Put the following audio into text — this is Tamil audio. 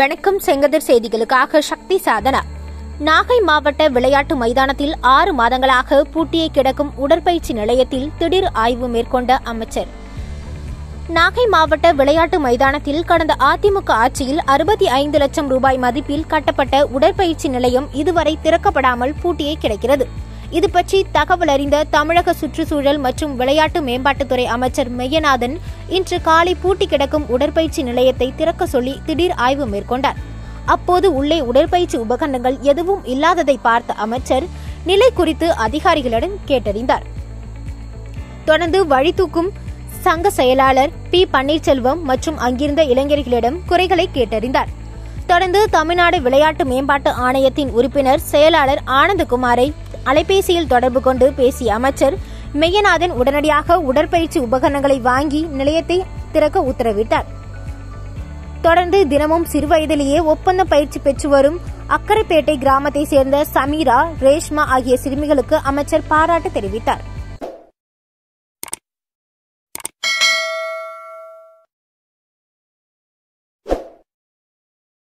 வணக்கம் செங்கதிர் செய்திகளுக்காக சக்தி சாதனா நாகை மாவட்ட விளையாட்டு மைதானத்தில் ஆறு மாதங்களாக பூட்டியே கிடக்கும் உடற்பயிற்சி நிலையத்தில் திடீர் ஆய்வு மேற்கொண்ட அமைச்சர் நாகை மாவட்ட விளையாட்டு மைதானத்தில் கடந்த அதிமுக ஆட்சியில் அறுபத்தி ஐந்து லட்சம் ரூபாய் மதிப்பில் கட்டப்பட்ட உடற்பயிற்சி நிலையம் இதுவரை திறக்கப்படாமல் பூட்டியே கிடக்கிறது இது பற்றி தகவல் அறிந்த தமிழக சுற்றுச்சூழல் மற்றும் விளையாட்டு மேம்பாட்டுத்துறை அமைச்சர் மெய்யநாதன் இன்று காலை பூட்டி கிடக்கும் உடற்பயிற்சி நிலையத்தை திறக்க சொல்லி திடீர் ஆய்வு மேற்கொண்டார் அப்போது உள்ளே உடற்பயிற்சி உபகரணங்கள் எதுவும் இல்லாததை பார்த்த அமைச்சர் நிலை குறித்து அதிகாரிகளிடம் கேட்டறிந்தார் தொடர்ந்து வழிதூக்கும் சங்க செயலாளர் பி பன்னீர்செல்வம் மற்றும் அங்கிருந்த இளைஞர்களிடம் குறைகளை கேட்டறிந்தார் தொடர்ந்து தமிழ்நாடு விளையாட்டு மேம்பாட்டு ஆணையத்தின் உறுப்பினர் செயலாளர் ஆனந்தகுமாரை அலைபேசியில் தொடர்பு கொண்டு பேசிய அமைச்சர் மெய்யநாதன் உடனடியாக உடற்பயிற்சி உபகரணங்களை வாங்கி நிலையத்தை திறக்க உத்தரவிட்டார் தொடர்ந்து தினமும் சிறுவயதிலேயே ஒப்பந்த பயிற்சி பெற்று வரும் அக்கரைப்பேட்டை கிராமத்தை சேர்ந்த சமீரா ரேஷ்மா ஆகிய சிறுமிகளுக்கு அமைச்சர் பாராட்டு தெரிவித்தார்